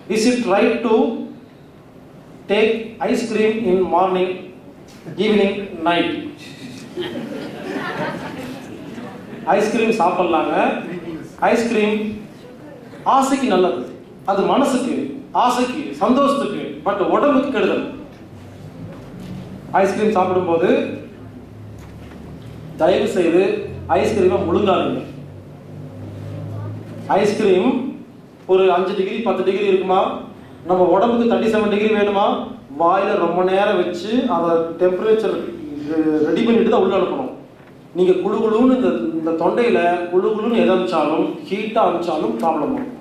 is it right to take ice cream in morning evening night ice cream சாப்பிட்லாங்க ice cream ஆசைக்கு நல்லது அது மனசுக்கு ஆசைக்கு சந்தோஷத்துக்கு பட் உடம்புக்கு கெடுதல் ஐஸ்கிரீம் சாப்பிடும்போது தயவு செய்து ஐஸ்கிரீமை முழுங்காதீங்க ஐஸ்கிரீம் ஒரு அஞ்சு டிகிரி பத்து டிகிரி இருக்குமா நம்ம உடம்புக்கு தேர்ட்டி செவன் டிகிரி வேணுமா வாயில ரொம்ப நேரம் வச்சு அதை டெம்பரேச்சர் ரெடி பண்ணிட்டு தான் உள்ள அனுப்பணும் நீங்க குளு குளுன்னு இந்த இந்த தொண்டையில குளு குளுன்னு எதை அனுப்பிச்சாலும் ஹீட்டா அனுப்பிச்சாலும் ப்ராப்ளம் வரும்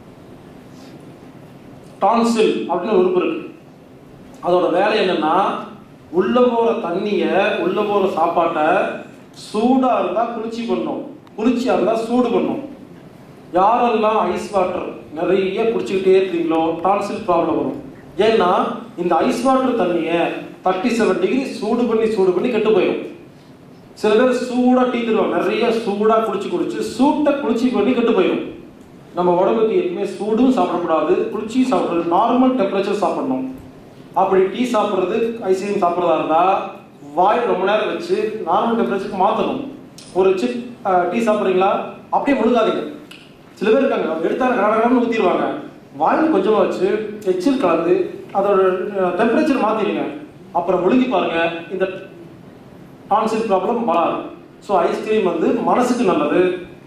டான்சில் அப்படின்னு ஒரு உறுப்பு இருக்கு அதோட வேலை என்னன்னா உள்ள போற தண்ணிய உள்ள போற சாப்பாட்டை சூடா இருந்தா குளிர்ச்சி பண்ணும் குளிர்ச்சியா இருந்தா சூடு பண்ணும் யாரெல்லாம் ஐஸ் வாட்டர் நிறைய குடிச்சுக்கிட்டே இருக்கீங்களோ டான்சில் ப்ராப்ளம் வரும் ஏன்னா இந்த ஐஸ் வாட்டர் தண்ணியை தேர்ட்டி செவன் டிகிரி சூடு பண்ணி சூடு பண்ணி கெட்டு போயிடும் சில பேர் சூடா டீ தருவாங்க நிறைய சூடா குடிச்சு குடிச்சு சூட்டை குளிர்ச்சி பண்ணி கெட்டு போயிடும் நம்ம உடம்புக்கு எப்பவுமே சூடும் சாப்பிடக்கூடாது குளிர்ச்சியும் சாப்பிடக்கூடாது நார்மல் டெம்பரேச்சர் சாப்பிடணும் அப்படி டீ சாப்பிட்றது ஐஸ்கிரீம் சாப்பிட்றதா இருந்தா வாய் ரொம்ப நேரம் வச்சு நார்மல் டெம்பரேச்சருக்கு மாற்றணும் ஒரு சிப் டீ சாப்பிட்றீங்களா அப்படியே முழுகாதீங்க சில பேர் இருக்காங்க அவங்க எடுத்தாங்க கடகடன்னு ஊற்றிடுவாங்க வாயில் கொஞ்சமாக வச்சு எச்சில் கலந்து அதோட டெம்பரேச்சர் மாற்றிடுங்க அப்புறம் முழுங்கி பாருங்க இந்த டான்சில் ப்ராப்ளம் வராது ஸோ ஐஸ்கிரீம் வந்து மனசுக்கு நல்லது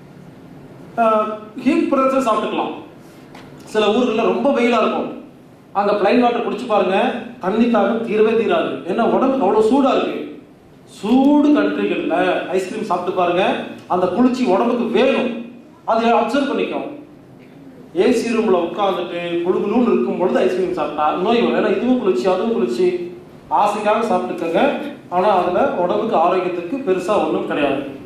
ஹீட் ப்ரெஷர் சாப்பிட்டுக்கலாம் சில ஊர்களில் ரொம்ப வெயிலாக இருக்கும் அங்கே பிளைன் வாட்டர் குடிச்சு பாருங்க தண்ணி தாகம் தீரவே தீராது ஏன்னா உடம்புக்கு அவ்வளோ சூடாக இருக்கு சூடு கண்ட்ரிகளில் ஐஸ்கிரீம் சாப்பிட்டு பாருங்க அந்த குளிர்ச்சி உடம்புக்கு வேணும் அதை அப்சர்வ் பண்ணிக்கும் ஏசி ரூம்ல உட்காந்துட்டு குழுகுலுன்னு இருக்கும் பொழுது ஐஸ்கிரீம் சாப்பிட்டா நோய் வரும் ஏன்னா இதுவும் குளிர்ச்சி அதுவும் குளிர்ச்சி ஆசைக்காக சாப்பிட்டுக்கங்க ஆனால் அதில் உடம்புக்கு ஆரோக்கியத்துக்கு பெருசாக ஒன்றும் கிடையாது